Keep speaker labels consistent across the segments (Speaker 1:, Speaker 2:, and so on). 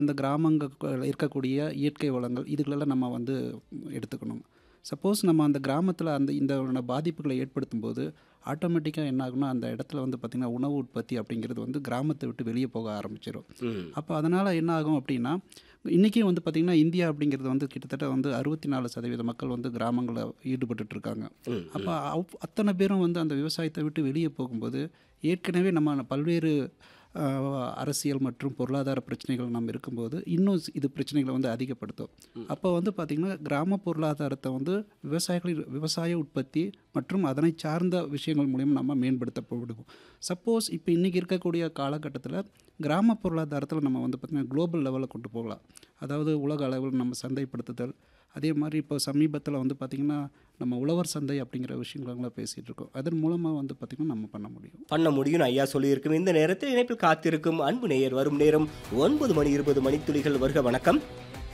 Speaker 1: இந்த கிராமங்கள் இருக்கக்கூடிய இயற்கை வளங்கள் இதுகளெல்லாம் நம்ம வந்து எடுத்துக்கணும் சப்போஸ் நம்ம அந்த கிராமத்தில் அந்த இந்த பாதிப்புகளை ஏற்படுத்தும் போது ஆட்டோமேட்டிக்காக என்ன ஆகும்னா அந்த இடத்துல வந்து பார்த்திங்கன்னா உணவு உற்பத்தி அப்படிங்கிறது வந்து கிராமத்தை விட்டு வெளியே போக ஆரம்பிச்சிடும்
Speaker 2: ம்.
Speaker 1: அப்போ அதனால் என்ன ஆகும் அப்படின்னா இன்றைக்கும் வந்து பார்த்திங்கன்னா இந்தியா அப்படிங்கிறது வந்து கிட்டத்தட்ட வந்து அறுபத்தி நாலு சதவீத மக்கள் வந்து கிராமங்களில் ஈடுபட்டுட்டு இருக்காங்க
Speaker 2: ம்.
Speaker 1: அப்போ அவ் அத்தனை பேரும் வந்து அந்த விவசாயத்தை விட்டு வெளியே போகும்போது ஏற்கனவே நம்ம பல்வேறு ஆஹ், அரசியல் மற்றும் பொருளாதார பிரச்சனைகள் நம்ம இருக்கும்போது இன்னும் ஸ்- இது பிரச்சனைகளை வந்து அதிகப்படுத்தும் அப்போ வந்து பார்த்திங்கன்னா கிராம பொருளாதாரத்தை வந்து விவசாயிகளின் விவசாய உற்பத்தி மற்றும் அதனை சார்ந்த விஷயங்கள் மூலியம் நம்ம மேம்படுத்தப்படுவோம் சப்போஸ் இப்போ இன்றைக்கி இருக்கக்கூடிய காலகட்டத்தில் கிராம பொருளாதாரத்தில் நம்ம வந்து பார்த்திங்கன்னா குளோபல் லெவலில் கொண்டு போகலாம் அதாவது உலக அளவில் நம்ம சந்தைப்படுத்துதல் அதே மாதிரி இப்போ சமீபத்தில் வந்து பார்த்திங்கன்னா நம்ம உழவர் சந்தை அப்படிங்கிற விஷயங்கள்லாம் பேசிகிட்டு இருக்கோம் அதன் மூலமாக வந்து பார்த்திங்கன்னா நம்ம பண்ண முடியும்
Speaker 2: பண்ண முடியும்னு ஐயா சொல்லியிருக்கும் இந்த நேரத்தில் இணைப்பில் காத்திருக்கும் அன்பு நேயர் வரும் நேரம் ஒன்பது மணி இருபது மணித்துளிகள் வருக வணக்கம்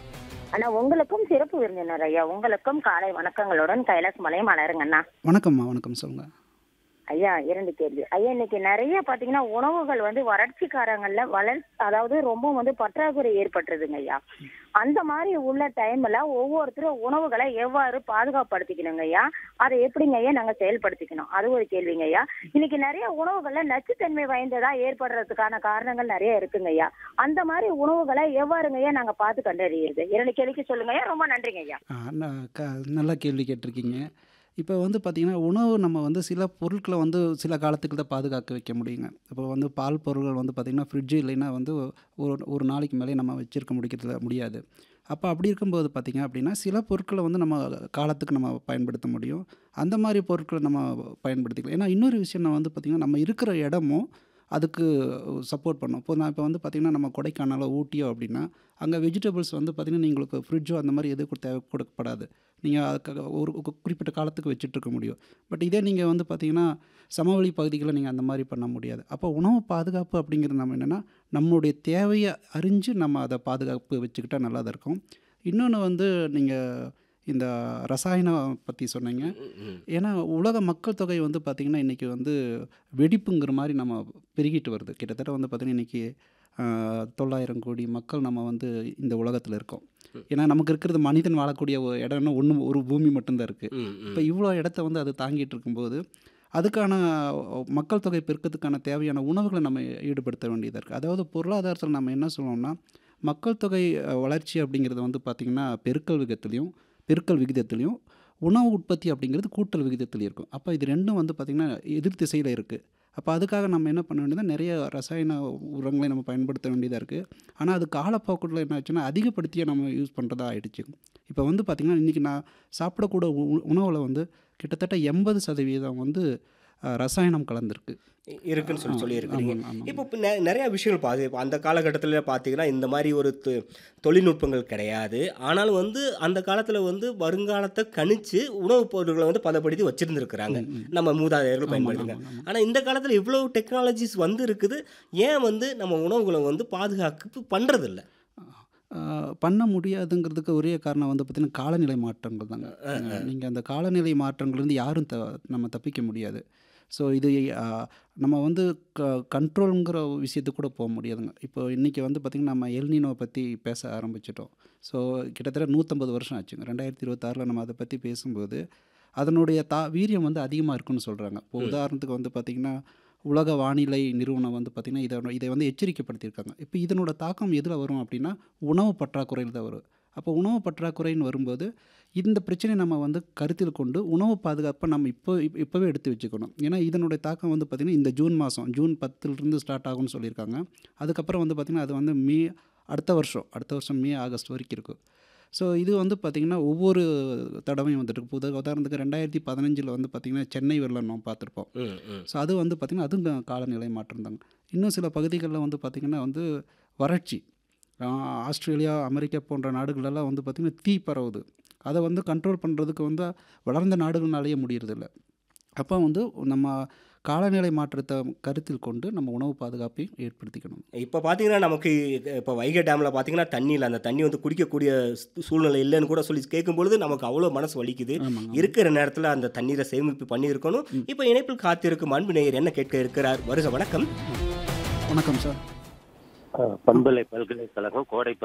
Speaker 3: அண்ணா உங்களுக்கும் சிறப்பு விருந்தினர் ஐயா உங்களுக்கும் காலை வணக்கங்களுடன் கைலாஸ் மலை மலருங்கண்ணா
Speaker 1: வணக்கம்மா வணக்கம் சொல்லுங்கள்
Speaker 3: ஐயா இரண்டு கேள்வி ஐயா இன்னைக்கு நிறைய பாத்தீங்கன்னா உணவுகள் வந்து வறட்சிக்காரங்கள்ல வளர் அதாவது ரொம்ப வந்து பற்றாக்குறை ஏற்பட்டுருதுங்க ஐயா அந்த மாதிரி உள்ள டைம்ல ஒவ்வொருத்தரும் உணவுகளை எவ்வாறு பாதுகாப்படுத்திக்கணுங்க ஐயா அதை எப்படிங்க ஐயா நாங்க செயல்படுத்திக்கணும் அது ஒரு கேள்விங்க ஐயா இன்னைக்கு நிறைய உணவுகள்ல நச்சுத்தன்மை வாய்ந்ததா ஏற்படுறதுக்கான காரணங்கள் நிறைய இருக்குங்க ஐயா அந்த மாதிரி உணவுகளை எவ்வாறுங்க ஐயா நாங்க பார்த்து கண்டறியுது இரண்டு கேள்விக்கு சொல்லுங்க ஐயா ரொம்ப நன்றிங்க ஐயா
Speaker 1: ஆ, ந- க நல்ல கேள்வி கேட்டிருக்கீங்க இப்போ வந்து பார்த்திங்கன்னா உணவு நம்ம வந்து சில பொருட்களை வந்து சில காலத்துக்கு தான் பாதுகாக்க வைக்க முடியுங்க இப்போ வந்து பால் பொருட்கள் வந்து பார்த்திங்கன்னா ஃப்ரிட்ஜு இல்லைன்னா வந்து ஒரு ஒரு நாளைக்கு மேலே நம்ம வச்சிருக்க முடிக்கிறது முடியாது அப்போ அப்படி இருக்கும்போது பார்த்திங்க அப்படின்னா சில பொருட்களை வந்து நம்ம காலத்துக்கு நம்ம பயன்படுத்த முடியும் அந்த மாதிரி பொருட்களை நம்ம பயன்படுத்திக்கலாம் ஏன்னா இன்னொரு விஷயம் நான் வந்து பார்த்திங்கன்னா நம்ம இருக்கிற இடமும் அதுக்கு சப்போர்ட் பண்ணும் இப்போ நான் இப்போ வந்து பார்த்திங்கன்னா நம்ம கொடைக்கானலோ ஊட்டியோ அப்படின்னா அங்கே வெஜிடபிள்ஸ் வந்து பார்த்திங்கன்னா நீங்களுக்கு ஃப்ரிட்ஜோ அந்த மாதிரி எதுவும் தேவை கொடுக்கப்படாது நீங்கள் அதுக்கு ஒரு கு- குறிப்பிட்ட காலத்துக்கு வச்சுட்டு இருக்க முடியும் பட் இதே நீங்கள் வந்து பார்த்திங்கன்னா சமவெளி பகுதிகளில் நீங்கள் அந்த மாதிரி பண்ண முடியாது அப்போ உணவு பாதுகாப்பு அப்படிங்கிறது நம்ம என்னென்னா நம்மளுடைய தேவையை அறிஞ்சு நம்ம அதை பாதுகாப்பு வச்சுக்கிட்டா நல்லா தான் இருக்கும் இன்னொன்று வந்து நீங்கள் இந்த ரசாயனம் பற்றி சொன்னீங்க
Speaker 2: ம்.
Speaker 1: ஏன்னா உலக மக்கள் தொகை வந்து பார்த்திங்கன்னா இன்றைக்கி வந்து வெடிப்புங்கிற மாதிரி நம்ம பெருகிட்டு வருது கிட்டத்தட்ட வந்து பார்த்திங்கன்னா இன்றைக்கி தொள்ளாயிரம் கோடி மக்கள் நம்ம வந்து இந்த உலகத்தில் இருக்கோம் ஏன்னா நமக்கு இருக்கிறது மனிதன் வாழக்கூடிய ஒரு இடம்னா ஒன்று ஒரு பூமி மட்டும்தான் இருக்குது
Speaker 2: ம், ம்.
Speaker 1: இப்போ இவ்வளோ இடத்த வந்து அது தாங்கிட்டு இருக்கும்போது அதுக்கான மக்கள் தொகை பெருக்கத்துக்கான தேவையான உணவுகளை நம்ம ஈடுபடுத்த வேண்டியதாக இருக்குது அதாவது பொருளாதாரத்தில் நம்ம என்ன சொல்லுவோம்னா மக்கள் தொகை அஹ், வளர்ச்சி அப்படிங்கிறது வந்து பார்த்திங்கன்னா பெருக்கல் விகிதத்துலேயும் பெருக்கல் விகிதத்துலேயும் உணவு உற்பத்தி அப்படிங்கிறது கூட்டல் விகிதத்துலேயும் இருக்கும் அப்போ இது ரெண்டும் வந்து பார்த்திங்கன்னா எதிர் திசையில் இருக்குது அப்போ அதுக்காக நம்ம என்ன பண்ண வேண்டியது நிறைய ரசாயன உரங்களை நம்ம பயன்படுத்த வேண்டியதாக இருக்குது ஆனால் அது காலப்போக்கில் என்ன ஆச்சுன்னா அதிகப்படுத்தியே நம்ம யூஸ் பண்ணுறதா ஆயிடுச்சு இப்போ வந்து பார்த்திங்கன்னா இன்றைக்கி நான் சாப்பிடக்கூட உ- உணவுல வந்து கிட்டத்தட்ட எண்பது சதவீதம் வந்து அஹ், ரசாயனம் கலந்துருக்கு
Speaker 2: இருக்குன்னு சொல்லி
Speaker 1: ஆ,
Speaker 2: சொல்லியிருக்கிறீங்க
Speaker 1: ஆமாங்க, ஆமாங்க.
Speaker 2: இப்போ இப்போ நெ- நிறைய விஷயங்கள் பார்த்து இப்போ அந்த காலகட்டத்தில் பார்த்தீங்கன்னா இந்த மாதிரி ஒரு தொ- தொழில்நுட்பங்கள் கிடையாது ஆனாலும் வந்து அந்த காலத்தில் வந்து வருங்காலத்தை கணிச்சு உணவுப் பொருட்களை வந்து பதப்படுத்தி வச்சிருந்துருக்குறாங்க நம்ம மூதாதையர்கள் பயன்படுத்துங்க
Speaker 1: ஆமாங்க,
Speaker 2: ஆனால் இந்த காலத்தில் இவ்வளோ டெக்னாலஜிஸ் வந்து இருக்குது ஏன் வந்து நம்ம உணவுகளை வந்து பாதுகாப்பு பண்ணுறதில்ல
Speaker 1: அஹ், பண்ண முடியாதுங்கிறதுக்கு ஒரே காரணம் வந்து பார்த்திங்கன்னா காலநிலை மாற்றங்கள் தாங்க நீங்கள் அந்த காலநிலை மாற்றங்கள்லேருந்து யாரும் த நம்ம தப்பிக்க முடியாது ஸோ இது அஹ், நம்ம வந்து க கண்ட்ரோலுங்கிற விஷயத்துக்கு கூட போக முடியாதுங்க இப்போ இன்றைக்கி வந்து பார்த்திங்கன்னா நம்ம எல்னினோவை பற்றி பேச ஆரம்பிச்சிட்டோம் ஸோ கிட்டத்தட்ட நூற்றம்பது வருஷம் ஆச்சுங்க ரெண்டாயிரத்தி இருபத்தாறில் நம்ம அதை பற்றி பேசும்போது அதனுடைய தா வீரியம் வந்து அதிகமாக இருக்குன்னு சொல்கிறாங்க இப்போ உதாரணத்துக்கு வந்து பார்த்திங்கன்னா உலக வானிலை நிறுவனம் வந்து பார்த்திங்கன்னா இதை இதை வந்து எச்சரிக்கைப்படுத்தியிருக்காங்க இப்போ இதனோட தாக்கம் எதில் வரும் அப்படின்னா உணவு பற்றாக்குறையில் தான் வரும் அப்போ உணவு பற்றாக்குறைன்னு வரும்போது இந்த பிரச்சனையை நம்ம வந்து கருத்தில் கொண்டு உணவு பாதுகாப்பை நம்ம இப்போ இப்- இப்போவே எடுத்து வச்சுக்கணும் ஏன்னா இதனுடைய தாக்கம் வந்து பார்த்திங்கன்னா இந்த ஜூன் மாதம் ஜூன் பத்துலேருந்து ஸ்டார்ட் ஆகும்னு சொல்லியிருக்காங்க அதுக்கப்புறம் வந்து பார்த்திங்கன்னா அது வந்து மே அடுத்த வருஷம் அடுத்த வருஷம் மே ஆகஸ்ட் வரைக்கும் இருக்கும் ஸோ இது வந்து பார்த்திங்கன்னா ஒவ்வொரு தடவையும் வந்துட்டு இருக்கு. உதா உதாரணத்துக்கு ரெண்டாயிரத்தி பதினஞ்சில் வந்து பார்த்திங்கன்னா சென்னை வெள்ளம் நம்ம பார்த்துருப்போம்
Speaker 2: ம் ம்
Speaker 1: ஸோ அது வந்து பார்த்திங்கன்னா அதுவும் கா- காலநிலை மாற்றம் தாங்க இன்னும் சில பகுதிகளில் வந்து பார்த்திங்கன்னா வந்து வறட்சி ஆஹ் ஆஸ்திரேலியா அமெரிக்கா போன்ற நாடுகளெல்லாம் வந்து பார்த்திங்கன்னா தீ பரவுது அதை வந்து கண்ட்ரோல் பண்ணுறதுக்கு வந்து வளர்ந்த நாடுகள்னாலேயே முடியறதில்ல அப்போ வந்து நம்ம காலநிலை மாற்றத்தை கருத்தில் கொண்டு நம்ம உணவு பாதுகாப்பையும் ஏற்படுத்திக்கணும்
Speaker 2: இப்போ பார்த்தீங்கன்னா நமக்கு இப்போ வைகை டேமில் பார்த்தீங்கன்னா தண்ணியில் அந்த தண்ணி வந்து குடிக்கக்கூடிய சூ- சூழ்நிலை இல்லைன்னு கூட சொல்லி கேட்கும் பொழுது நமக்கு அவ்வளோ மனசு வலிக்குது
Speaker 1: ஆமாங்க
Speaker 2: இருக்கிற நேரத்தில் அந்த தண்ணீரை சேமிப்பு பண்ணியிருக்கணும் இப்போ இணைப்பில் காத்திருக்கும் அன்பு நேயர் என்ன கேட்க இருக்கிறார் வருக வணக்கம்
Speaker 1: வணக்கம் சார்
Speaker 4: பண்பலை பல்கலைக்கழகம் கோடை